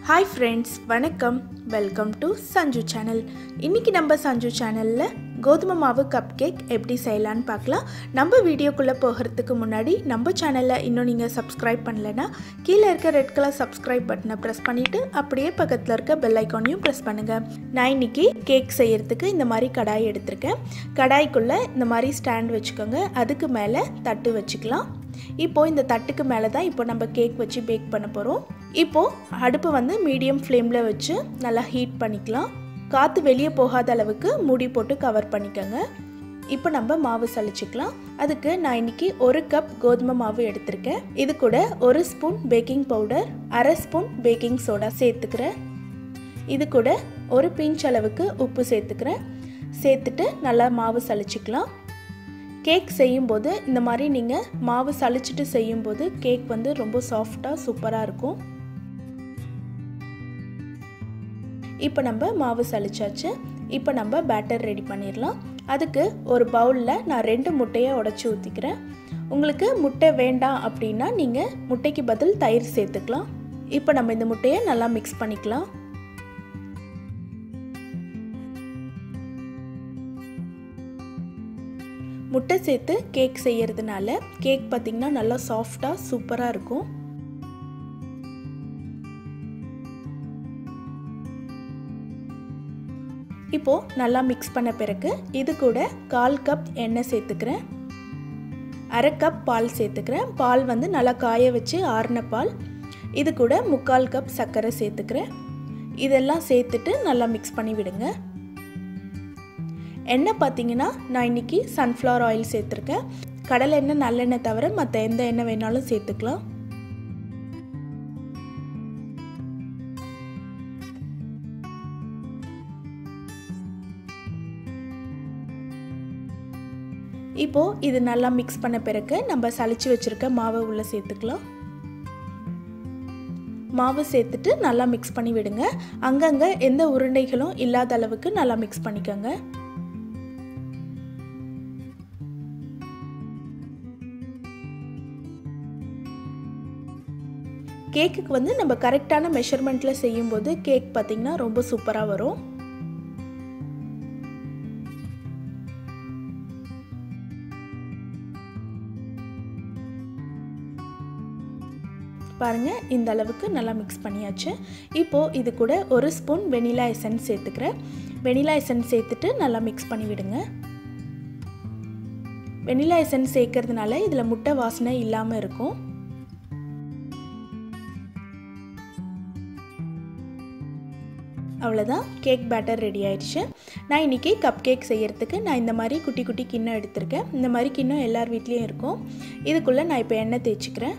hi friends வணக்கம் welcome to Sanju channel இன்றைக்கி நம்ம சஞ்சு சேனலில் கோதுமை மாவு கப் கேக் எப்படி செய்யலான்னு பார்க்கலாம் நம்ம வீடியோக்குள்ளே போகிறதுக்கு முன்னாடி நம்ம சேனலில் இன்னும் நீங்கள் சப்ஸ்கிரைப் பண்ணலைன்னா கீழே இருக்க ரெட் கலர் சப்ஸ்கிரைப் பட்டனை ப்ரெஸ் பண்ணிவிட்டு அப்படியே பக்கத்தில் இருக்க பெல் ஐக்கானையும் ப்ரெஸ் பண்ணுங்கள் நான் இன்றைக்கி கேக் செய்கிறதுக்கு இந்த மாதிரி கடாய் எடுத்திருக்கேன் கடாய்க்குள்ளே இந்த மாதிரி ஸ்டாண்ட் வச்சுக்கோங்க அதுக்கு மேலே தட்டு வச்சுக்கலாம் இப்போது இந்த தட்டுக்கு மேலே தான் இப்போ நம்ம கேக் வச்சு பேக் பண்ண போகிறோம் இப்போது அடுப்பு வந்து மீடியம் ஃப்ளேமில் வச்சு நல்லா ஹீட் பண்ணிக்கலாம் காற்று வெளியே போகாத அளவுக்கு மூடி போட்டு கவர் பண்ணிக்கோங்க இப்போ நம்ம மாவு சளிச்சிக்கலாம் அதுக்கு நான் இன்னைக்கு ஒரு கப் கோதுமை மாவு எடுத்திருக்கேன் இது கூட ஒரு ஸ்பூன் பேக்கிங் பவுடர் அரை ஸ்பூன் பேக்கிங் சோடா சேர்த்துக்கிறேன் இது கூட ஒரு பிஞ்ச் அளவுக்கு உப்பு சேர்த்துக்கிறேன் சேர்த்துட்டு நல்லா மாவு சளிச்சிக்கலாம் கேக் செய்யும்போது இந்த மாதிரி நீங்கள் மாவு சளிச்சிட்டு செய்யும்போது கேக் வந்து ரொம்ப சாஃப்டாக சூப்பராக இருக்கும் இப்போ நம்ம மாவு சளிச்சாச்சு இப்போ நம்ம பேட்டர் ரெடி பண்ணிடலாம் அதுக்கு ஒரு பவுலில் நான் ரெண்டு முட்டையை உடச்சி ஊற்றிக்கிறேன் உங்களுக்கு முட்டை வேண்டாம் அப்படின்னா நீங்கள் முட்டைக்கு பதில் தயிர் சேர்த்துக்கலாம் இப்போ நம்ம இந்த முட்டையை நல்லா மிக்ஸ் பண்ணிக்கலாம் முட்டை சேர்த்து கேக் செய்யறதுனால கேக் பார்த்திங்கன்னா நல்லா சாஃப்டாக சூப்பராக இருக்கும் இப்போது நல்லா மிக்ஸ் பண்ண பிறகு இது கூட கால் கப் எண்ணெய் சேர்த்துக்கிறேன் அரை கப் பால் சேர்த்துக்கிறேன் பால் வந்து நல்லா காய வச்சு ஆறின பால் இது கூட முக்கால் கப் சர்க்கரை சேர்த்துக்கிறேன் இதெல்லாம் சேர்த்துட்டு நல்லா மிக்ஸ் பண்ணி விடுங்க எண்ணெய் பார்த்தீங்கன்னா நான் இன்றைக்கி சன்ஃப்ளவர் ஆயில் சேர்த்துருக்கேன் கடலை எண்ணெய் நல்லெண்ணெய் தவிர மற்ற எந்த எண்ணெய் வேணாலும் சேர்த்துக்கலாம் இப்போது இது நல்லா மிக்ஸ் பண்ண பிறகு நம்ம சளிச்சு வச்சுருக்க மாவை உள்ளே சேர்த்துக்கலாம் மாவு சேர்த்துட்டு நல்லா மிக்ஸ் பண்ணி விடுங்க அங்கங்கே எந்த உருண்டைகளும் இல்லாத அளவுக்கு நல்லா மிக்ஸ் பண்ணிக்கோங்க கேக்குக்கு வந்து நம்ம கரெக்டான மெஷர்மெண்ட்டில் செய்யும்போது கேக் பார்த்திங்கன்னா ரொம்ப சூப்பராக வரும் பாருங்கள் இந்த அளவுக்கு நல்லா மிக்ஸ் பண்ணியாச்சு இப்போது இது கூட ஒரு ஸ்பூன் வெனிலா எசன்ஸ் சேர்த்துக்கிறேன் வெனிலா எசன்ஸ் சேர்த்துட்டு நல்லா மிக்ஸ் பண்ணி விடுங்க வெனிலா எசன்ஸ் சேர்க்கறதுனால இதில் முட்டை வாசனை இல்லாமல் இருக்கும் அவ்வளோதான் கேக் பேட்டர் ரெடி ஆயிடுச்சு நான் இன்றைக்கி கப் கேக் செய்கிறதுக்கு நான் இந்த மாதிரி குட்டி குட்டி கிண்ணம் எடுத்திருக்கேன் இந்த மாதிரி கிண்ணம் எல்லார் வீட்லேயும் இருக்கும் இதுக்குள்ளே நான் இப்போ எண்ணெய் தேய்ச்சிக்கிறேன்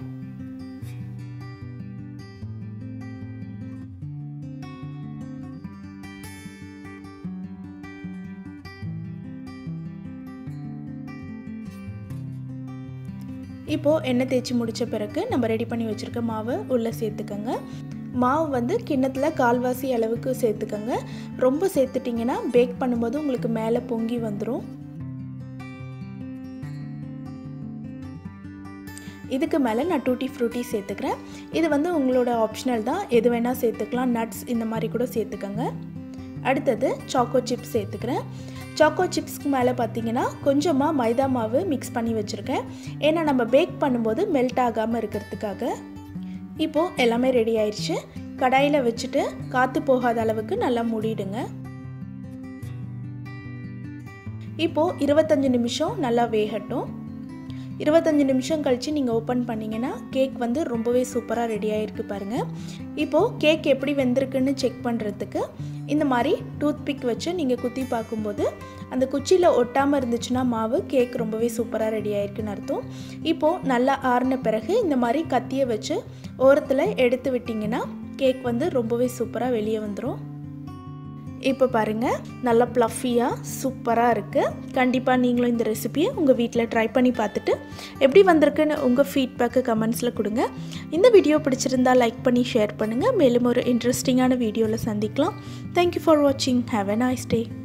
இப்போது எண்ணெய் தேய்ச்சி முடித்த பிறகு நம்ம ரெடி பண்ணி வச்சுருக்க மாவை உள்ளே சேர்த்துக்கோங்க மாவு வந்து கிண்ணத்தில் கால்வாசி அளவுக்கு சேர்த்துக்கோங்க ரொம்ப சேர்த்துட்டிங்கன்னா பேக் பண்ணும்போது உங்களுக்கு மேலே பொங்கி வந்துடும் இதுக்கு மேலே நான் டூட்டி ஃப்ரூட்டி சேர்த்துக்கிறேன் இது வந்து உங்களோட ஆப்ஷனல் தான் எது வேணால் சேர்த்துக்கலாம் நட்ஸ் இந்த மாதிரி கூட சேர்த்துக்கோங்க அடுத்தது சாக்கோ சிப்ஸ் சேர்த்துக்கிறேன் சாக்கோ சிப்ஸ்க்கு மேலே பார்த்தீங்கன்னா கொஞ்சமாக மைதா மாவு மிக்ஸ் பண்ணி வச்சுருக்கேன் ஏன்னா நம்ம பேக் பண்ணும்போது மெல்ட் ஆகாமல் இருக்கிறதுக்காக இப்போது எல்லாமே ரெடி ஆயிடுச்சு கடாயில் வச்சுட்டு காற்று போகாத அளவுக்கு நல்லா மூடிடுங்க இப்போது இருபத்தஞ்சி நிமிஷம் நல்லா வேகட்டும் இருபத்தஞ்சி நிமிஷம் கழித்து நீங்கள் ஓப்பன் பண்ணிங்கன்னா கேக் வந்து ரொம்பவே சூப்பராக ரெடி ஆகிருக்கு பாருங்கள் இப்போது கேக் எப்படி வெந்திருக்குன்னு செக் பண்ணுறதுக்கு இந்த மாதிரி டூத் பிக் வச்சு நீங்கள் குத்தி பார்க்கும்போது அந்த குச்சியில் ஒட்டாமல் இருந்துச்சுன்னா மாவு கேக் ரொம்பவே சூப்பராக ரெடி ஆயிருக்குன்னு அர்த்தம் இப்போது நல்லா ஆறின பிறகு இந்த மாதிரி கத்தியை வச்சு ஓரத்தில் எடுத்து விட்டிங்கன்னா கேக் வந்து ரொம்பவே சூப்பராக வெளியே வந்துடும் இப்போ பாருங்கள் நல்லா ப்ளஃபியாக சூப்பராக இருக்குது கண்டிப்பாக நீங்களும் இந்த ரெசிபியை உங்கள் வீட்டில் ட்ரை பண்ணி பார்த்துட்டு எப்படி வந்திருக்குன்னு உங்கள் ஃபீட்பேக்கு கமெண்ட்ஸில் கொடுங்க இந்த வீடியோ பிடிச்சிருந்தா லைக் பண்ணி ஷேர் பண்ணுங்கள் மேலும் ஒரு இன்ட்ரெஸ்டிங்கான வீடியோவில் சந்திக்கலாம் தேங்க்யூ ஃபார் வாட்சிங் ஹாவ் எ நைஸ் டே